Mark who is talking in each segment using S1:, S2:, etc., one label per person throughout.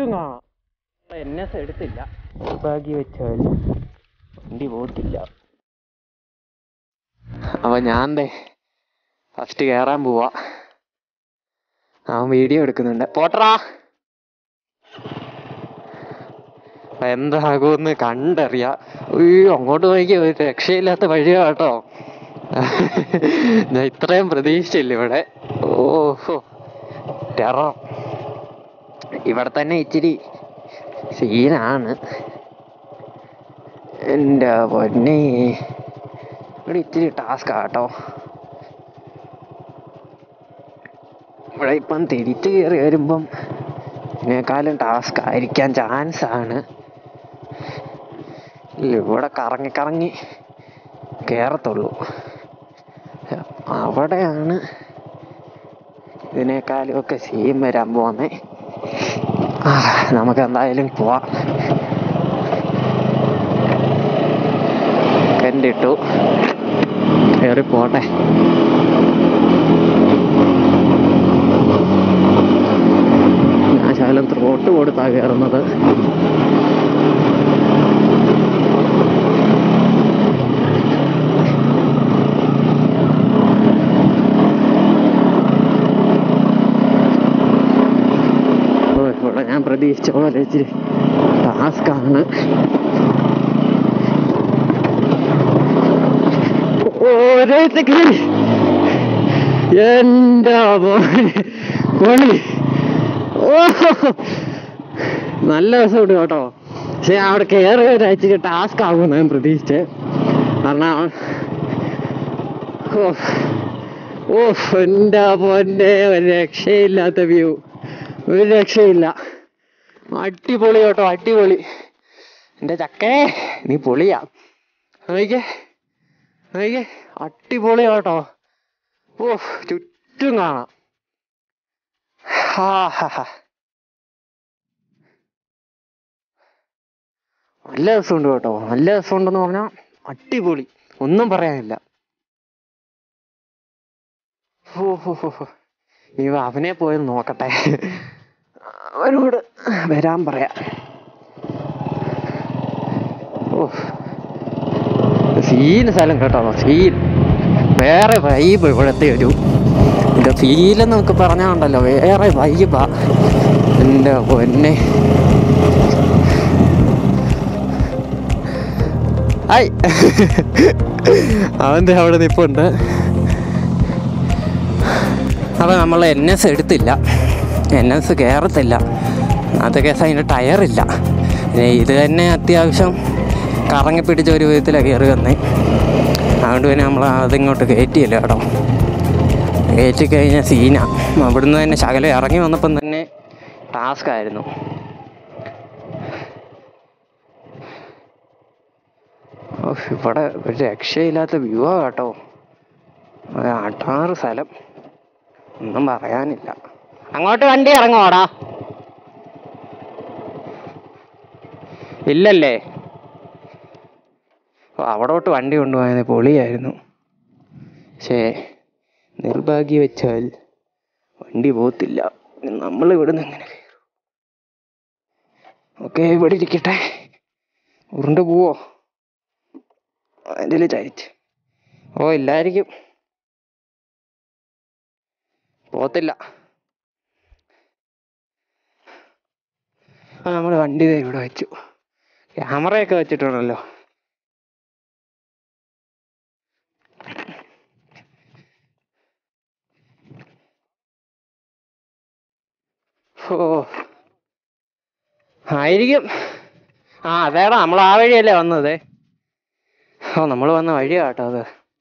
S1: ചുറ്റും കാണാം N S എടുത്തില്ല ഭാഗ്യ വെച്ചാൽ വണ്ടി പോത്തില്ല അപ്പൊ ഞാൻ ദേ ഫസ്റ്റ് കയറാൻ പോവാ അവൻ വീഡിയോ എടുക്കുന്നുണ്ട് പോട്ടറാ എന്താകുമെന്ന് കണ്ടറിയാ അയ്യോ അങ്ങോട്ട് നോക്കിയ ഒരു രക്ഷയില്ലാത്ത വഴിയാ കേട്ടോ ഞാൻ ഇത്രയും പ്രതീക്ഷിച്ചില്ല ഇവിടെ ഓഹോ ടെറർ ഇവിടെ തന്നെ ഇച്ചിരി സീനാണ് എൻ്റെ പൊന്നെ ഇവിടെ ഇച്ചിരി ടാസ്ക് കേട്ടോ ഇവിടെ ഇപ്പം തിരിച്ചു കയറി വരുമ്പം ഇതിനേക്കാളും ടാസ്ക് ആയിരിക്കാൻ ചാൻസ് ആണ് ഇല്ല, ഇവിടെ കറങ്ങി കറങ്ങി കയറത്തുള്ളൂ അവിടെയാണ് ഇതിനേക്കാളും ഒക്കെ സീൻ വരാൻ പോകുന്നേ ആ, നമുക്ക് എന്തായാലും പോവാം കണ്ടിട്ടു കയറി പോട്ടെ ഞാൻ ശകലം ത്രോട്ട് കൊടുത്താ കയറുന്നത് ഓ, ഇവിടെ ഞാൻ പ്രതീക്ഷിച്ച പോലെ ഇച്ചിരി ടാസ്ക് ആണ് ഓരോ സെക്കൻഡ് എന്റെ മോനെ പൊളി ഓ നല്ല രസമുണ്ട് കേട്ടോ പക്ഷെ അവിടെ കയറി ഒരാഴ്ച ടാസ്ക് ആകുമെന്ന് ഞാൻ പ്രതീക്ഷിച്ചേ കാരണം ഓ ഓ എൻ്റെ പൊന്നെ ഒരു രക്ഷയില്ലാത്ത വ്യൂ ഒരു രക്ഷയില്ല അടിപൊളി കേട്ടോ അടിപൊളി എൻ്റെ ചക്കേ നീ പൊളിയാ നോക്കിക്കേ നോക്കിക്കേ അടിപൊളി കേട്ടോ ഓ ചുറ്റും കാണാം ഹാ ഹാ ഹാ നല്ല രസമുണ്ട് കേട്ടോ നല്ല രസമുണ്ടെന്ന് പറഞ്ഞാൽ അടിപൊളി ഒന്നും പറയാനില്ല ഓ ഹോ ഹോ ഹോ നീ അവനെ പോയി നോക്കട്ടെ അവനോട് വരാൻ പറയാം ഓ സീൻ സ്ഥലം കേട്ടോ സീൻ വേറെ വൈബ് ഇവിടുത്തെ ഒരു എൻ്റെ ഫീൽ എന്നൊക്കെ പറഞ്ഞാണ്ടല്ലോ വേറെ വൈബാ എൻ്റെ പൊന്നെ ഹായ് അവൻ്റെ അവിടെ നിൽപ്പുണ്ട് അപ്പോൾ നമ്മൾ എൻ എസ് എടുത്തില്ല എൻ എസ് കയറത്തില്ല അത് കേസ് അതിൻ്റെ ടയറില്ല പിന്നെ ഇത് തന്നെ അത്യാവശ്യം കറങ്ങി പിടിച്ച ഒരു വിധത്തിലാണ് കയറി വന്നേ അതുകൊണ്ട് പിന്നെ നമ്മൾ അതിങ്ങോട്ട് കയറ്റിയില്ല കേട്ടോ കയറ്റി കഴിഞ്ഞാൽ സീനാ അവിടുന്ന് തന്നെ ശകലം ഇറങ്ങി വന്നപ്പം തന്നെ ടാസ്ക് ആയിരുന്നു ഓ, ഇവിടെ ഒരു രക്ഷയില്ലാത്ത വ്യൂ ആ കേട്ടോ ഒരു അട്ടാറ് സ്ഥലം ഒന്നും പറയാനില്ല അങ്ങോട്ട് വണ്ടി ഇറങ്ങുവാടാ ഇല്ലല്ലേ ഓ, അവിടോട്ട് വണ്ടി കൊണ്ടുപോയത് പൊളിയായിരുന്നു പക്ഷേ നിർഭാഗ്യ വെച്ചാൽ വണ്ടി പോത്തില്ല നമ്മൾ ഇവിടുന്ന് എങ്ങനെ കയറും ഓക്കെ ഇവിടെ ഇരിക്കട്ടെ ഉരുണ്ട് പോവോ അതിൽ ചരിച്ച് ഓ ഇല്ലായിരിക്കും പോത്തില്ല ആ നമ്മൾ വണ്ടി ദേ ഇവിടെ വെച്ചു ക്യാമറയൊക്കെ വെച്ചിട്ടുണ്ടല്ലോ ഓ ആയിരിക്കും ആ അതേടാ നമ്മൾ ആ വഴിയല്ലേ വന്നത് ഓ നമ്മൾ വന്ന വഴിയാ കേട്ടോ അത്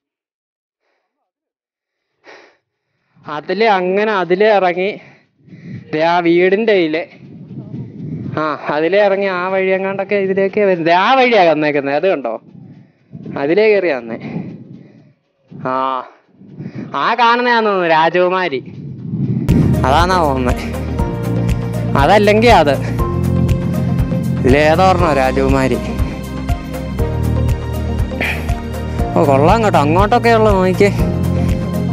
S1: അതില് അങ്ങനെ അതിലെ ഇറങ്ങി ദേ ആ വീടിന്റെ ഇതിലെ ആ അതിലെ ഇറങ്ങി ആ വഴി എങ്ങാണ്ടൊക്കെ ഇതിലേക്ക് വരുന്നത് ആ വഴിയാ വന്നേക്കുന്നത് അത് കണ്ടോ അതിലേ കയറി വന്നേ ആ ആ കാണുന്നതാന്ന് തോന്നുന്നു രാജകുമാരി അതാന്നാ തോന്നുന്നത് അതല്ലെങ്കിൽ അത് ഇതിലേതോ പറഞ്ഞോ രാജകുമാരി ഓ കൊള്ളാം കേട്ടോ അങ്ങോട്ടൊക്കെ ഉള്ള നോക്കിക്കേ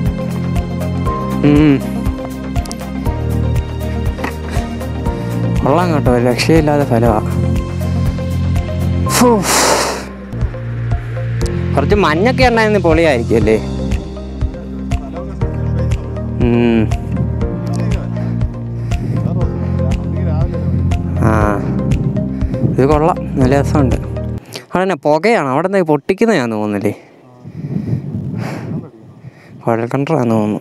S1: ഉം. കൊള്ളാം കൊള്ളാം കേട്ടോ ഒരു രക്ഷയില്ലാത്ത സ്ഥലമാണ് കുറച്ച് മഞ്ഞൊക്കെ ഉണ്ടായിരുന്നു പൊളിയായിരിക്കും അല്ലേ ഉം. ആ ഇത് കൊള്ളാം നല്ല രസമുണ്ട് അവിടെ തന്നെ പുകയാണ് അവിടെ നിന്ന് പൊട്ടിക്കുന്നതാന്ന് തോന്നുന്നില്ലേ കുഴൽ കിണറാന്ന് തോന്നുന്നു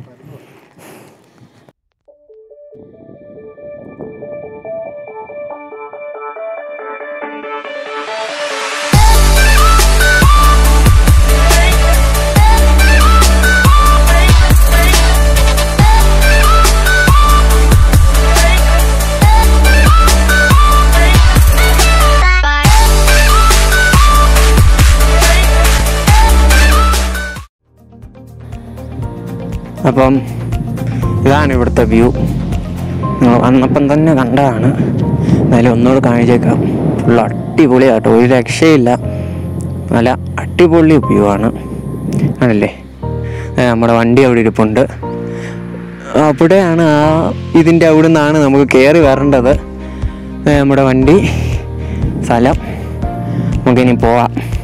S1: അപ്പം ഇതാണ് ഇവിടുത്തെ വ്യൂ നിങ്ങൾ വന്നപ്പം തന്നെ കണ്ടതാണ് എന്നാലും ഒന്നുകൂടെ കാണിച്ചേക്കാം ഫുൾ അടിപൊളിയാട്ടോ ഒരു രക്ഷയില്ല നല്ല അടിപൊളി വ്യൂ ആണ് ആണല്ലേ ദേ നമ്മുടെ വണ്ടി അവിടെ ഇരിപ്പുണ്ട് അവിടെയാണ് ആ ഇതിൻ്റെ അവിടെ നിന്നാണ് നമുക്ക് കയറി വരേണ്ടത് ദേ നമ്മുടെ വണ്ടി സ്ഥലം നമുക്കിനി പോവാം